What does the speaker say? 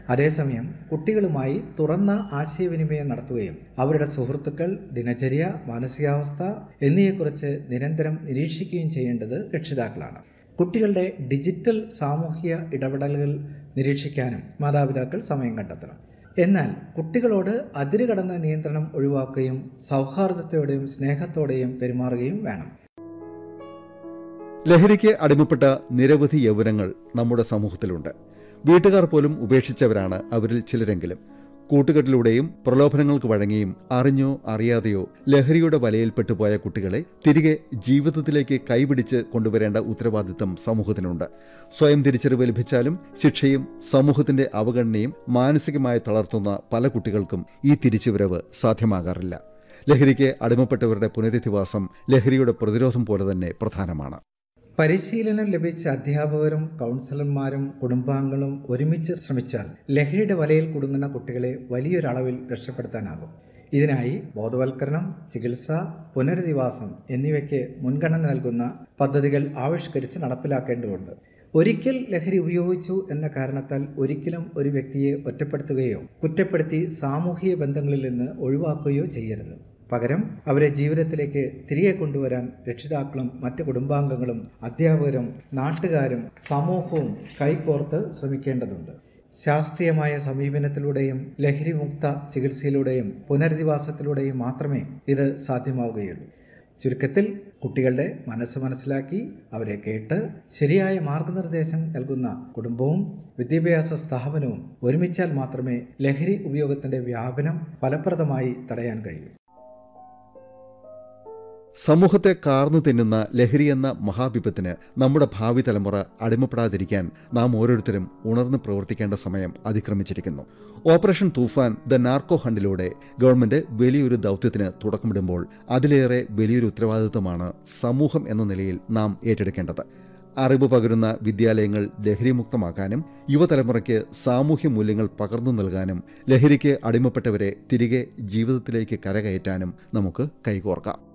അതേസമയം കുട്ടികളുമായി തുറന്ന ആശയവിനിമയം നടത്തുകയും അവരുടെ സുഹൃത്തുക്കൾ ദിനചര്യ മാനസികാവസ്ഥ എന്നിവയെക്കുറിച്ച് നിരന്തരം നിരീക്ഷിക്കുകയും ചെയ്യേണ്ടത് രക്ഷിതാക്കളാണ് കുട്ടികളുടെ ഡിജിറ്റൽ സാമൂഹിക ഇടപെടലുകൾ നിരീക്ഷിക്കാനും മാതാപിതാക്കൾ സമയം കണ്ടെത്തണം എന്നാൽ കുട്ടികളോട് അതിരുകടന്ന നിയന്ത്രണം ഒഴിവാക്കുകയും സൗഹാർദ്ദത്തോടെയും സ്നേഹത്തോടെയും പെരുമാറുകയും വേണം ലഹരിക്ക് അടിമപ്പെട്ട നിരവധി യൗവനങ്ങൾ നമ്മുടെ സമൂഹത്തിലുണ്ട് വീട്ടുകാർ പോലും ഉപേക്ഷിച്ചവരാണ് അവരിൽ ചിലരെങ്കിലും കൂട്ടുകെട്ടിലൂടെയും പ്രലോഭനങ്ങൾക്ക് വഴങ്ങിയും അറിഞ്ഞോ അറിയാതെയോ ലഹരിയുടെ വലയിൽപ്പെട്ടു പോയ കുട്ടികളെ തിരികെ ജീവിതത്തിലേക്ക് കൈപിടിച്ച് കൊണ്ടുവരേണ്ട ഉത്തരവാദിത്തം സമൂഹത്തിനുണ്ട് സ്വയം തിരിച്ചറിവ് ലഭിച്ചാലും ശിക്ഷയും സമൂഹത്തിന്റെ അവഗണനയും മാനസികമായി തളർത്തുന്ന പല കുട്ടികൾക്കും ഈ തിരിച്ചുവരവ് സാധ്യമാകാറില്ല ലഹരിക്ക് അടിമപ്പെട്ടവരുടെ പുനരധിവാസം ലഹരിയുടെ പ്രതിരോധം പോലെ തന്നെ പ്രധാനമാണ് പരിശീലനം ലഭിച്ച അധ്യാപകരും കൗൺസിലർമാരും കുടുംബാംഗങ്ങളും ഒരുമിച്ച് ശ്രമിച്ചാൽ ലഹരിയുടെ വലയിൽ കുടുങ്ങുന്ന കുട്ടികളെ വലിയൊരളവിൽ രക്ഷപ്പെടുത്താനാകും ഇതിനായി ബോധവൽക്കരണം ചികിത്സ പുനരധിവാസം എന്നിവയ്ക്ക് മുൻഗണന നൽകുന്ന പദ്ധതികൾ ആവിഷ്കരിച്ച് നടപ്പിലാക്കേണ്ടതുണ്ട് ഒരിക്കൽ ലഹരി ഉപയോഗിച്ചു എന്ന കാരണത്താൽ ഒരിക്കലും ഒരു വ്യക്തിയെ ഒറ്റപ്പെടുത്തുകയോ കുറ്റപ്പെടുത്തി സാമൂഹിക ബന്ധങ്ങളിൽ നിന്ന് ഒഴിവാക്കുകയോ ചെയ്യരുത് പകരം അവരെ ജീവിതത്തിലേക്ക് തിരികെ കൊണ്ടുവരാൻ രക്ഷിതാക്കളും മറ്റ് കുടുംബാംഗങ്ങളും അധ്യാപകരും നാട്ടുകാരും സമൂഹവും കൈകോർത്ത് ശ്രമിക്കേണ്ടതുണ്ട് ശാസ്ത്രീയമായ സമീപനത്തിലൂടെയും ലഹരിമുക്ത ചികിത്സയിലൂടെയും പുനരധിവാസത്തിലൂടെയും മാത്രമേ ഇത് സാധ്യമാവുകയുള്ളൂ ചുരുക്കത്തിൽ കുട്ടികളുടെ മനസ്സ് മനസ്സിലാക്കി അവരെ കേട്ട് ശരിയായ മാർഗനിർദ്ദേശം നൽകുന്ന കുടുംബവും വിദ്യാഭ്യാസ സ്ഥാപനവും ഒരുമിച്ചാൽ മാത്രമേ ലഹരി ഉപയോഗത്തിൻ്റെ വ്യാപനം ഫലപ്രദമായി തടയാൻ കഴിയൂ സമൂഹത്തെ കാർന്നു തിന്നുന്ന ലഹരി എന്ന മഹാവിപത്തിന് നമ്മുടെ ഭാവി തലമുറ അടിമപ്പെടാതിരിക്കാൻ നാം ഓരോരുത്തരും ഉണർന്ന് പ്രവർത്തിക്കേണ്ട സമയം അതിക്രമിച്ചിരിക്കുന്നു ഓപ്പറേഷൻ തൂഫാൻ ദ നാർക്കോ ഹണ്ടിലൂടെ ഗവൺമെന്റ് വലിയൊരു ദൗത്യത്തിന് തുടക്കമിടുമ്പോൾ അതിലേറെ വലിയൊരു ഉത്തരവാദിത്തമാണ് സമൂഹം എന്ന നിലയിൽ നാം ഏറ്റെടുക്കേണ്ടത് അറിവ് പകരുന്ന വിദ്യാലയങ്ങൾ ലഹരിമുക്തമാക്കാനും യുവതലമുറയ്ക്ക് സാമൂഹ്യ മൂല്യങ്ങൾ പകർന്നു നൽകാനും ലഹരിക്ക് അടിമപ്പെട്ടവരെ തിരികെ ജീവിതത്തിലേക്ക് കരകയറ്റാനും നമുക്ക് കൈകോർക്കാം